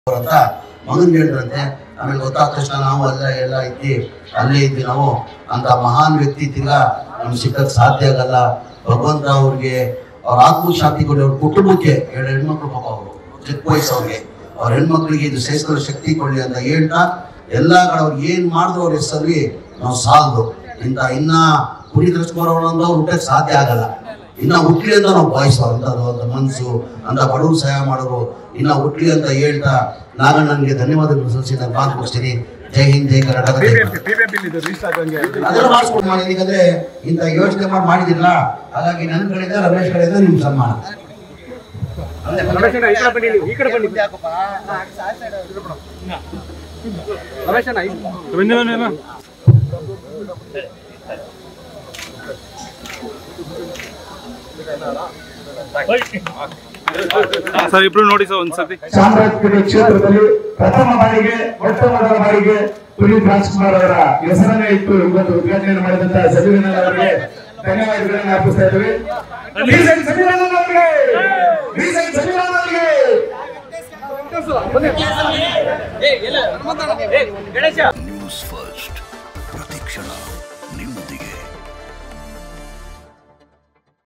ಅಂತ ಮಗನ್ ಹೇಳಿದ್ರಂತೆ ಆಮೇಲೆ ಗೊತ್ತಾದ ತಕ್ಷಣ ನಾವು ಅಲ್ಲ ಎಲ್ಲ ಇದ್ದಿ ಅಲ್ಲೇ ಇದ್ವಿ ನಾವು ಅಂತ ಮಹಾನ್ ವ್ಯಕ್ತಿ ತಿರ್ಗಾ ನಮ್ಗೆ ಸಿಕ್ಕಕ್ ಸಾಧ್ಯ ಆಗಲ್ಲ ಭಗವಂತ ಅವ್ರಿಗೆ ಅವ್ರ ಆತ್ಮ ಶಾಂತಿ ಕೊಡಿ ಅವ್ರ ಕುಟುಂಬಕ್ಕೆ ಎರಡು ಹೆಣ್ಮಕ್ಳು ಪಾಪ ಅವರು ಚಿಕ್ಕ ವಯಸ್ಸವ್ರಿಗೆ ಅವ್ರ ಹೆಣ್ಮಕ್ಳಿಗೆ ಇದು ಸಹಿಸಿದ ಶಕ್ತಿ ಕೊಡ್ಲಿ ಅಂತ ಹೇಳ್ತಾ ಎಲ್ಲ ಕಡೆ ಅವ್ರು ಏನ್ ಮಾಡಿದ್ರು ಅವ್ರ ಹೆಸರಲ್ಲಿ ನಾವು ಸಾಲದು ಇಂಥ ಇನ್ನ ಪುನೀತ್ ರಾಜ್ಕುಮಾರ್ ಅವರಂತ ಅವ್ರು ಹುಟ್ಟಕ್ಕೆ ಸಾಧ್ಯ ಆಗಲ್ಲ ಇನ್ನ ಹುಟ್ಲಿ ಅಂತ ನಾವು ಬಯಸೋ ಅಂತದ್ದು ಅಂತ ಮನಸ್ಸು ಅಂತ ಬಡವರು ಸಹಾಯ ಮಾಡೋರು ಇನ್ನ ಹುಟ್ಲಿ ಅಂತ ಹೇಳ್ತಾ ನಾಗಣ್ಣನಿಗೆ ಧನ್ಯವಾದಗಳು ಸಲ್ಲಿಸಿ ನಾನು ಮಾತು ಮುಗಿಸ್ತೀನಿ ಜೈ ಹಿಂದ್ ಜೈ ಕರ್ನಾಟಕ ಜೈ ಭಾರತ್. ಅದೆಲ್ಲ ಮಾಡಿಸ್ಕೊಟ್ಟು ಮಾಡಿ ಯಾಕಂದ್ರೆ ಇಂಥ ಯೋಚನೆ ಮಾಡಿ ಮಾಡಿದಿಲ್ಲ ಹಾಗಾಗಿ ನನ್ನ ಕಡೆಯಿಂದ ರಮೇಶ್ ಕಡೆಯಿಂದ ನಿಮ್ಗೆ ಸನ್ಮಾನ ರಮೇಶ್ ಅಣ್ಣ ಈ ಕಡೆ ಬನ್ನಿ ನೀವು ಈ ಕಡೆ ಬನ್ನಿ ರಮೇಶ್ ಅಣ್ಣ ಈ- ಬನ್ನಿ ಬನ್ನಿ ಅಣ್ಣ. ಸರ್ ಇಬ್ರು ನೋಡಿ ಸರ್ ಒಂದ್ಸತಿ ಚಾಮರಾಜಪೇಟೆ ಕ್ಷೇತ್ರದಲ್ಲಿ ಪ್ರಥಮ ಬಾರಿಗೆ ಮೊಟ್ಟ ಮೊದಲ ಬಾರಿಗೆ ಪುನೀತ್ ರಾಜ್ಕುಮಾರ್ ಅವರ ಹೆಸರನ್ನೇ ಇಟ್ಟು ಇವತ್ತು ಉದ್ಘಾಟನೆ ಮಾಡಿದಂತ ಸಚಿವರನ್ನ ಅವರಿಗೆ ಧನ್ಯವಾದಗಳನ್ನು ಅರ್ಪಿಸ್ತಾ ಇದ್ದೀವಿ ರೀಸನ್ ಸಚಿವರನ್ನ ಅವರಿಗೆ ರೀಸನ್ ಸಚಿವರನ್ನ ಅವರಿಗೆ ಏ, ಎಲ್ಲ ಹನುಮಂತಣ್ಣ, ಏ, ಗಣೇಶ ನ್ಯೂಸ್ ಫಸ್ಟ್ ಪ್ರತಿಕ್ಷಣ